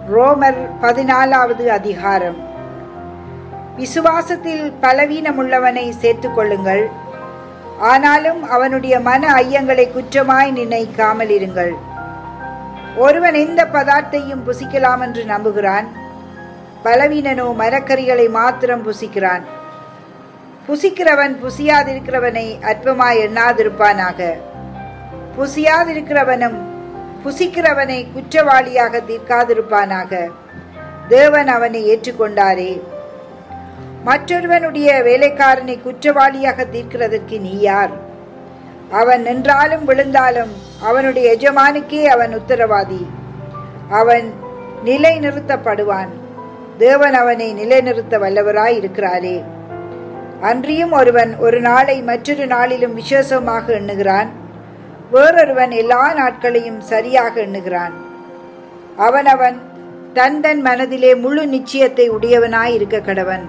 ரோமர் பதினாலாவது அதிகாரம் விசுவாசத்தில் பலவீனமுள்ளவனை சேர்த்துக் கொள்ளுங்கள் ஆனாலும் அவனுடைய மன ஐயங்களை குற்றமாய் நினைக்காமல் இருங்கள் ஒருவன் எந்த பதார்த்தையும் புசிக்கலாம் என்று நம்புகிறான் பலவீனனோ மரக்கறிகளை மாத்திரம் புசிக்கிறான் புசிக்கிறவன் புசியாதிருக்கிறவனை அற்பமாய் எண்ணாதிருப்பானாக புசியாதிருக்கிறவனும் புசிக்கிறவனை குற்றவாளியாக தீர்க்காதிருப்பானாக தேவன் அவனை ஏற்றுக்கொண்டாரே மற்றொருவனுடைய வேலைக்காரனை குற்றவாளியாக தீர்க்கிறதற்கு நீ யார் அவன் நின்றாலும் விழுந்தாலும் அவனுடைய எஜமானுக்கே அவன் உத்தரவாதி அவன் நிலை நிறுத்தப்படுவான் தேவன் அவனை நிலைநிறுத்த வல்லவராய் இருக்கிறாரே அன்றியும் ஒருவன் ஒரு நாளை மற்றொரு நாளிலும் விசேஷமாக எண்ணுகிறான் வேறொருவன் எல்லா நாட்களையும் சரியாக எண்ணுகிறான் அவனவன் தன் தன் மனதிலே முழு நிச்சயத்தை உடையவனாய் இருக்க கடவன்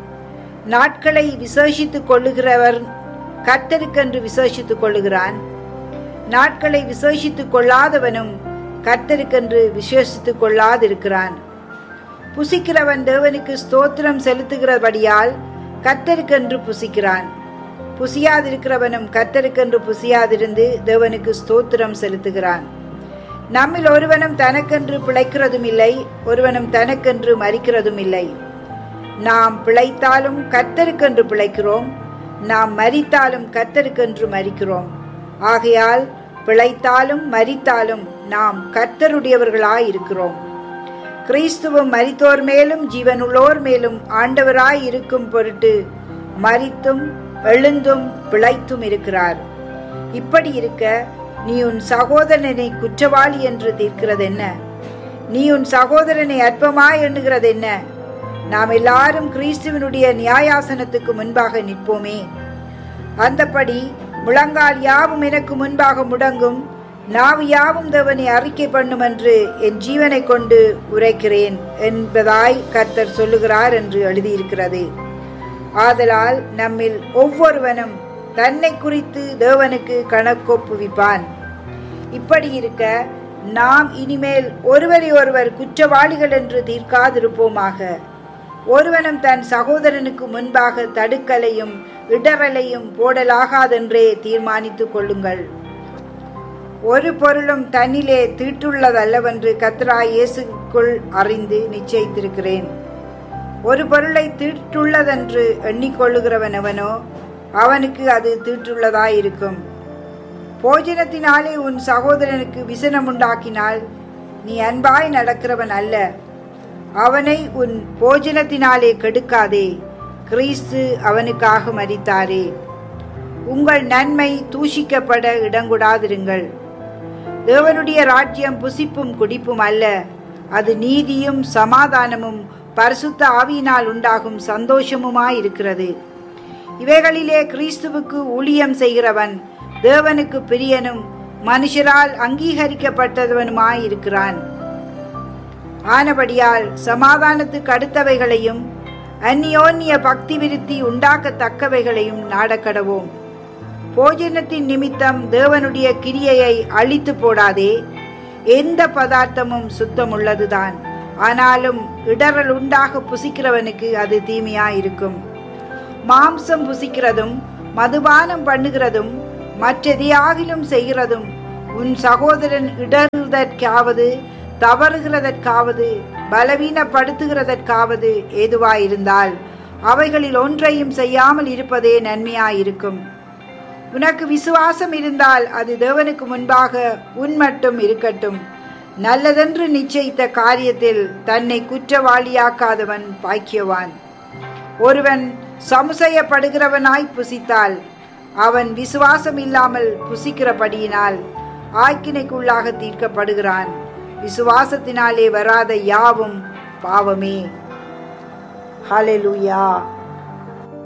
நாட்களை விசேஷித்துக் கொள்ளுகிறவர் கர்த்தருக்கென்று விசேஷித்துக் கொள்ளுகிறான் நாட்களை விசேஷித்துக் கொள்ளாதவனும் கர்த்தருக்கென்று விசேஷித்துக் கொள்ளாதிருக்கிறான் புசிக்கிறவன் தேவனுக்கு ஸ்தோத்திரம் செலுத்துகிறபடியால் கர்த்தருக்கென்று புசிக்கிறான் புசியாதிருக்கிறவனும் கர்த்தருக்கென்று புசியாதிருந்து தேவனுக்கு ஸ்தோத்திரம் செலுத்துகிறான் நம்மில் ஒருவனும் தனக்கென்று பிழைக்கிறதும் இல்லை ஒருவனும் தனக்கென்று மறிக்கிறதும் இல்லை நாம் பிழைத்தாலும் கர்த்தருக்கென்று பிழைக்கிறோம் நாம் மரித்தாலும் கர்த்தருக்கென்று மரிக்கிறோம் ஆகையால் பிழைத்தாலும் மரித்தாலும் நாம் கர்த்தருடையவர்களாய் இருக்கிறோம் கிறிஸ்துவும் மரித்தோர் மேலும் ஜீவனுள்ளோர் மேலும் ஆண்டவராய் இருக்கும் பொருட்டு மரித்தும் எழுந்தும் பிழைத்தும் இருக்கிறார் இப்படி இருக்க நீ உன் சகோதரனை குற்றவாளி என்று தீர்க்கிறது என்ன நீ உன் சகோதரனை அற்பமாய் எண்ணுகிறது என்ன நாம் எல்லாரும் கிறிஸ்துவனுடைய நியாயாசனத்துக்கு முன்பாக நிற்போமே அந்தபடி முழங்கால் யாவும் எனக்கு முன்பாக முடங்கும் நாவு யாவும் தேவனை அறிக்கை பண்ணும் என்று என் ஜீவனை கொண்டு உரைக்கிறேன் என்பதாய் கர்த்தர் சொல்லுகிறார் என்று எழுதியிருக்கிறது ஆதலால் நம்மில் ஒவ்வொருவனும் தன்னை குறித்து தேவனுக்கு கணக்கொப்புவிப்பான் இப்படி இருக்க நாம் இனிமேல் ஒருவரை ஒருவர் குற்றவாளிகள் என்று தீர்க்காதிருப்போமாக ஒருவனும் தன் சகோதரனுக்கு முன்பாக தடுக்கலையும் இடரலையும் போடலாகாதென்றே தீர்மானித்துக் கொள்ளுங்கள் ஒரு பொருளும் தன்னிலே தீட்டுள்ளதல்லவென்று கத்ரா இயேசுக்குள் அறிந்து நிச்சயித்திருக்கிறேன் ஒரு பொருளை தீட்டுள்ளதென்று எண்ணிக்கொள்ளுகிறவனவனோ அவனுக்கு அது தீட்டுள்ளதாயிருக்கும் போஜனத்தினாலே உன் சகோதரனுக்கு விசனம் உண்டாக்கினால் நீ அன்பாய் நடக்கிறவன் அல்ல அவனை உன் போஜனத்தினாலே கெடுக்காதே கிறிஸ்து அவனுக்காக மரித்தாரே உங்கள் நன்மை தூஷிக்கப்பட இடங்கூடாதிருங்கள் தேவனுடைய ராஜ்யம் புசிப்பும் குடிப்பும் அல்ல அது நீதியும் சமாதானமும் பரிசுத்த ஆவியினால் உண்டாகும் சந்தோஷமுமாயிருக்கிறது இவைகளிலே கிறிஸ்துவுக்கு ஊழியம் செய்கிறவன் தேவனுக்கு பிரியனும் மனுஷரால் அங்கீகரிக்கப்பட்டவனுமாயிருக்கிறான் ஆனபடியால் சமாதானத்துக்கு அடுத்தவைகளையும் அந்நியோன்ய பக்தி விருத்தி உண்டாக்கத்தக்கவைகளையும் நாடக்கடவோம் போஜனத்தின் நிமித்தம் தேவனுடைய கிரியையை அழித்து போடாதே எந்த பதார்த்தமும் சுத்தமுள்ளதுதான் ஆனாலும் இடரல் உண்டாக புசிக்கிறவனுக்கு அது தீமையாயிருக்கும் மாம்சம் புசிக்கிறதும் மதுபானம் பண்ணுகிறதும் மற்றெதையாகிலும் செய்கிறதும் உன் சகோதரன் இடறுவதற்காவது தவறுகிறதற்காவது பலவீனப்படுத்துகிறதற்காவது ஏதுவாயிருந்தால் அவைகளில் ஒன்றையும் செய்யாமல் இருப்பதே நன்மையாயிருக்கும் உனக்கு விசுவாசம் இருந்தால் அது தேவனுக்கு முன்பாக உன் மட்டும் இருக்கட்டும் நல்லதென்று நிச்சயித்த காரியத்தில் தன்னை குற்றவாளியாக்காதவன் பாக்கியவான் ஒருவன் சமுசயப்படுகிறவனாய் புசித்தால் அவன் விசுவாசம் இல்லாமல் புசிக்கிறபடியினால் ஆக்கினைக்குள்ளாக தீர்க்கப்படுகிறான் விசுவாசத்தினாலே வராத யாவும் பாவமே ஹalleluya